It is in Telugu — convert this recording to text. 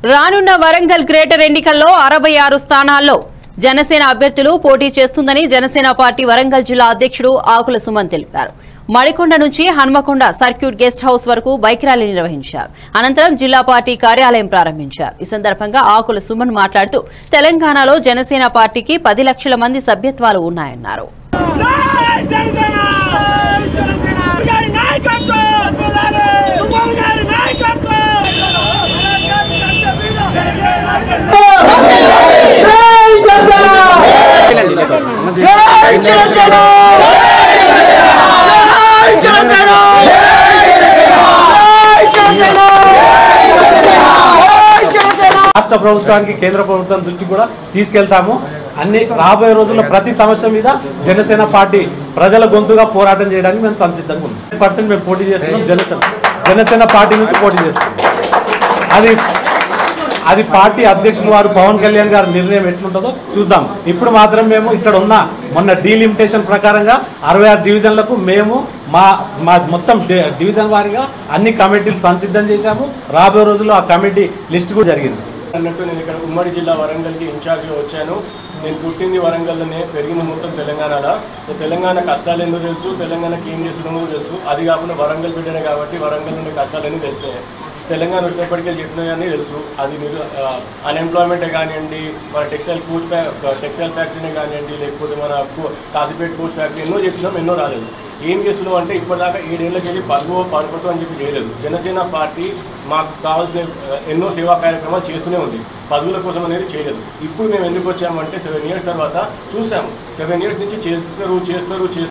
రానున్న వరంగల్ గ్రేటర్ ఎన్నికల్లో అరవై ఆరు స్థానాల్లో జనసేన అభ్యర్థులు పోటీ చేస్తుందని జనసేన పార్టీ వరంగల్ జిల్లా అధ్యక్షుడు ఆకుల సుమన్ తెలిపారు మడికొండ నుంచి హన్మకొండ సర్క్యూట్ గెస్ట్ హౌస్ వరకు బైక్ ర్యాలీ నిర్వహించారు అనంతరం జిల్లా పార్టీ కార్యాలయం ప్రారంభించారు ఈ సందర్భంగా ఆకుల సుమన్ మాట్లాడుతూ తెలంగాణలో జనసేన పార్టీకి పది లక్షల మంది సభ్యత్వాలు ఉన్నాయన్నారు జై జనసేన జనసేన గారి నాయకత్వం జిల్లాలో తుమ్మల్ గారి నాయకత్వం జై జనసేన జై జనసేన జై జనసేన జై జనసేన రాష్ట్ర ప్రభుత్వానికి కేంద్ర ప్రభుత్వం దృష్టి కూడా తీసుకెళ్తాము అన్ని రాబోయే రోజుల్లో ప్రతి సమస్య మీద జనసేన పార్టీ ప్రజల గొంతుగా పోరాటం చేయడానికి మేము సంసిద్ధంగా ఉన్నాం పర్సెంట్ మేము పోటీ చేస్తున్నాం జనసేన జనసేన పార్టీ నుంచి పోటీ చేస్తున్నాం అది అది పార్టీ అధ్యక్షులు వారు పవన్ కళ్యాణ్ గారి నిర్ణయం ఎట్లుంటుందో చూద్దాం ఇప్పుడు మాత్రం మేము ఇక్కడ ఉన్న మొన్న డీలిమిటేషన్ ప్రకారంగా అరవై ఆరు డివిజన్లకు మేము మా మా మొత్తం డి- డివిజన్ వారీగా అన్ని కమిటీలు సంసిద్ధం చేశాము రాబోయే రోజుల్లో ఆ కమిటీ లిస్ట్ కూడా జరిగింది అన్నట్టు నేను ఇక్కడ ఉమ్మడి జిల్లా వరంగల్కి ఇన్ఛార్జ్గా వచ్చాను నేను పుట్టింది వరంగల్లోనే పెరిగింది మొత్తం తెలంగాణలో సో తెలంగాణ కష్టాలు ఎందుకు తెలుసు తెలంగాణకి ఏం చేస్తున్నామో తెలుసు అది కాకుండా వరంగల్ బిడ్డనే కాబట్టి వరంగల్ ఉండే కష్టాలన్నీ తెలిసినాయి తెలంగాణ వచ్చినప్పటికీ చెప్పినాయని తెలుసు అది మీరు అన్ఎంప్లాయ్మెంటే కానివ్వండి మన టెక్స్టైల్ కోచ్ టెక్స్టైల్ ఫ్యాక్టరీనే కానివ్వండి లేకపోతే మన కో- కాసిపేట్ కోచ్ ఫ్యాక్టరీ ఎన్నో చెప్పినాం ఎన్నో రాలేదు ఏం చేస్తున్నాం అంటే ఇప్పటిదాకా ఏడేళ్ళకి వెళ్ళి పరుగు పడుకోవటం అని చెప్పి చేయలేదు జనసేన పార్టీ మాకు కావాల్సిన ఆ, ఎన్నో సేవా కార్యక్రమాలు చేస్తూనే ఉంది పదవుల కోసం అనేది చేయలేదు ఇప్పుడు మేము ఎందుకు వచ్చామంటే సెవెన్ ఇయర్స్ తర్వాత చూసాము సెవెన్ ఇయర్స్ నుంచి చేస్తారు చేస్తారు చేస్తారు